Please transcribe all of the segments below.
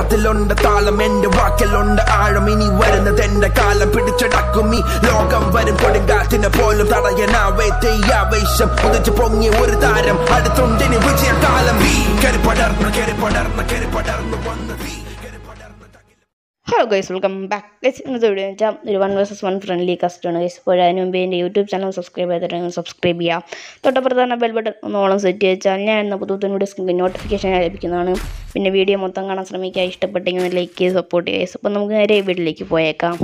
അതിലുണ്ട് താളം എന്റെ വാക്കിലുണ്ട് ആഴം ഇനി വരുന്നത് എന്റെ കാലം പിടിച്ചടക്കും ഈ ലോകം വരും കൊടുങ്കാറ്റിനെ പോലും തടയനാവേ തെയ്യാവേശം ഉദിച്ചു പൊങ്ങിയ ഒരു താരം അടുത്തുണ്ടിനി വിജയകാലം വീ കരി പടർന്ന് കരി പടർന്ന് കരി പടർന്ന് വന്ന് വീ കരി പടർന്ന് hello guys welcome back guys ഇന്നത്തെ വീഡിയോ വെച്ചാൽ ഒരു വൺ വേഴ്സസ് വൺ ഫ്രണ്ട്ലി കസ്റ്റമാണ് ഗൈസ് ഇപ്പോൾ അതിന് മുമ്പ് എൻ്റെ യൂട്യൂബ് ചാനൽ സബ്സ്ക്രൈബ് ചെയ്തിട്ടുണ്ടെങ്കിൽ സബ്സ്ക്രൈബ് ചെയ്യുക തൊട്ടപ്പുറത്ത് തന്നെ ബെൽ ബട്ടൺ ഒന്ന് ഓളം സെറ്റ് വെച്ചാൽ ഞാൻ എന്ന പുതുത്തൻ വീഡിയോസ് നോട്ടിഫിക്കേഷൻ ലഭിക്കുന്നതാണ് പിന്നെ വീഡിയോ മൊത്തം കാണാൻ ശ്രമിക്കുക ഇഷ്ടപ്പെട്ടെങ്കിൽ ലൈക്ക് ചെയ്ത് സപ്പോർട്ട് ചെയ്യുക അപ്പോൾ നമുക്ക് നേരെ വീട്ടിലേക്ക് പോയേക്കാം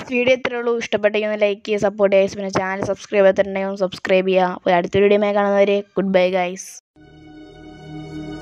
വീഡിയോ ഇത്രേ ഉള്ളൂ ഇഷ്ടപ്പെട്ടെങ്കിൽ ലൈക്ക് ചെയ്യുക സപ്പോർട്ട് ചെയ്യുക പിന്നെ ചാനൽ സബ്സ്ക്രൈബ് ചെയ്തിട്ടുണ്ടെങ്കിൽ സബ്സ്ക്രൈബ് ചെയ്യുക അപ്പോൾ അടുത്തൊരു വീഡിയോ കാണുന്നവരെ ഗുഡ് ബൈ ഗൈസ്